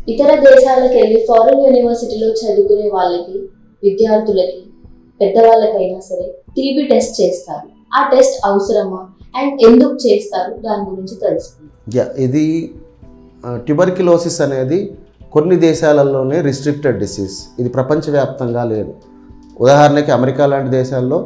ఇతర దేశాలకు వెళ్ళి ఫారిన్ యూనివర్సిటీలో చదువుకునే వాళ్ళకి విద్యార్థులకి పెద్దవాళ్ళకైనా సరే టీబీ టెస్ట్ చేస్తారు ఆ టెస్ట్ అవసరమా అండ్ ఎందుకు చేస్తారు దాని గురించి తెలుసుకుందాం యా ఇది ట్యూబర్క్యులోసిస్ అనేది కొన్ని దేశాలలోనే రిస్ట్రిక్టెడ్ డిసీజ్ ఇది ప్రపంచవ్యాప్తంగా లేదు ఉదాహరణకి అమెరికా లాంటి దేశాల్లో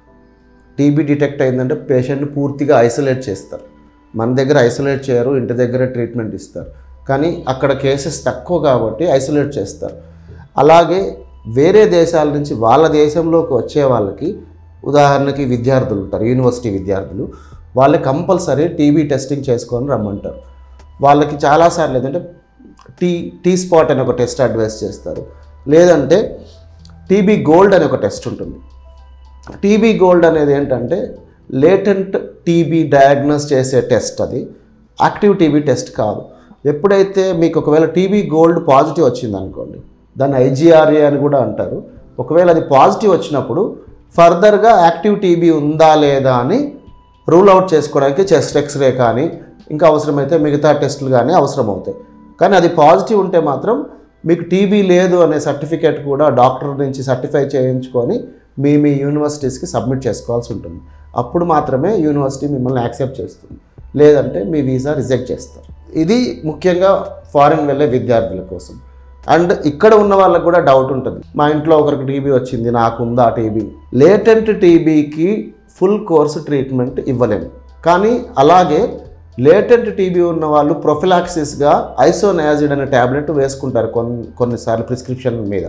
టీబీ డిటెక్ట్ అయిందంటే పేషెంట్ని పూర్తిగా ఐసోలేట్ చేస్తారు మన దగ్గర ఐసోలేట్ చేయరు ఇంటి దగ్గర ట్రీట్మెంట్ ఇస్తారు కానీ అక్కడ కేసెస్ తక్కువ కాబట్టి ఐసోలేట్ చేస్తారు అలాగే వేరే దేశాల నుంచి వాళ్ళ దేశంలోకి వచ్చే వాళ్ళకి ఉదాహరణకి విద్యార్థులు ఉంటారు యూనివర్సిటీ విద్యార్థులు వాళ్ళు కంపల్సరీ టీబీ టెస్టింగ్ చేసుకొని రమ్మంటారు వాళ్ళకి చాలాసార్లు ఏంటంటే టీ టీ స్పాట్ అని ఒక టెస్ట్ అడ్వైస్ చేస్తారు లేదంటే టీబీ గోల్డ్ అని ఒక టెస్ట్ ఉంటుంది టీబీ గోల్డ్ అనేది ఏంటంటే లేటెంట్ టీబీ డయాగ్నోస్ చేసే టెస్ట్ అది యాక్టివ్ టీబీ టెస్ట్ కాదు ఎప్పుడైతే మీకు ఒకవేళ టీబీ గోల్డ్ పాజిటివ్ వచ్చింది అనుకోండి దాన్ని ఐజీఆర్ఏ అని కూడా అంటారు ఒకవేళ అది పాజిటివ్ వచ్చినప్పుడు ఫర్దర్గా యాక్టివ్ టీబీ ఉందా లేదా అని రూల్ అవుట్ చేసుకోవడానికి చెస్ట్ ఎక్స్రే కానీ ఇంకా అవసరమైతే మిగతా టెస్టులు కానీ అవసరం అవుతాయి కానీ అది పాజిటివ్ ఉంటే మాత్రం మీకు టీబీ లేదు అనే సర్టిఫికేట్ కూడా డాక్టర్ నుంచి సర్టిఫై చేయించుకొని మీ మీ యూనివర్సిటీస్కి సబ్మిట్ చేసుకోవాల్సి ఉంటుంది అప్పుడు మాత్రమే యూనివర్సిటీ మిమ్మల్ని యాక్సెప్ట్ చేస్తుంది లేదంటే మీ వీసా రిజెక్ట్ చేస్తారు ఇది ముఖ్యంగా ఫారిన్ వెళ్ళే విద్యార్థుల కోసం అండ్ ఇక్కడ ఉన్న వాళ్ళకి కూడా డౌట్ ఉంటుంది మా ఇంట్లో ఒకరికి టీబీ వచ్చింది నాకు ఉందా టీబీ లేటెంట్ టీబీకి ఫుల్ కోర్సు ట్రీట్మెంట్ ఇవ్వలేము కానీ అలాగే లేటెంట్ టీబీ ఉన్న వాళ్ళు ప్రొఫిలాక్సిస్గా ఐసోనయాజిడ్ అనే ట్యాబ్లెట్ వేసుకుంటారు కొన్ని కొన్నిసార్లు ప్రిస్క్రిప్షన్ మీద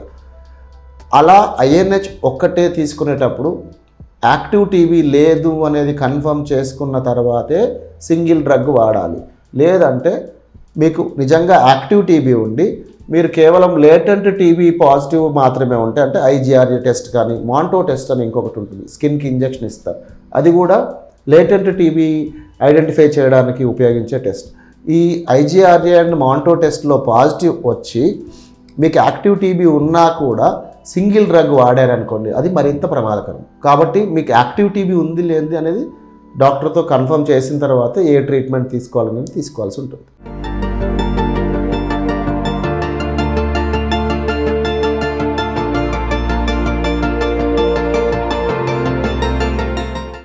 అలా ఐఎన్హెచ్ ఒక్కటే తీసుకునేటప్పుడు యాక్టివ్ టీబీ లేదు అనేది కన్ఫర్మ్ చేసుకున్న తర్వాతే సింగిల్ డ్రగ్ వాడాలి లేదంటే మీకు నిజంగా యాక్టివ్ టీబీ ఉండి మీరు కేవలం లేటెంట్ టీబీ పాజిటివ్ మాత్రమే ఉంటే అంటే ఐజీఆర్ఏ టెస్ట్ కానీ మాంటో టెస్ట్ అని ఇంకొకటి ఉంటుంది స్కిన్కి ఇంజెక్షన్ ఇస్తారు అది కూడా లేటెంట్ టీబీ ఐడెంటిఫై చేయడానికి ఉపయోగించే టెస్ట్ ఈ ఐజీఆర్ఏ అండ్ మాంటో టెస్ట్లో పాజిటివ్ వచ్చి మీకు యాక్టివ్ టీబీ ఉన్నా కూడా సింగిల్ డ్రగ్ వాడారనుకోండి అది మరింత ప్రమాదకరం కాబట్టి మీకు యాక్టివ్ టీబీ ఉంది లేనిది అనేది డాక్టర్తో కన్ఫర్మ్ చేసిన తర్వాత ఏ ట్రీట్మెంట్ తీసుకోవాలనేది తీసుకోవాల్సి ఉంటుంది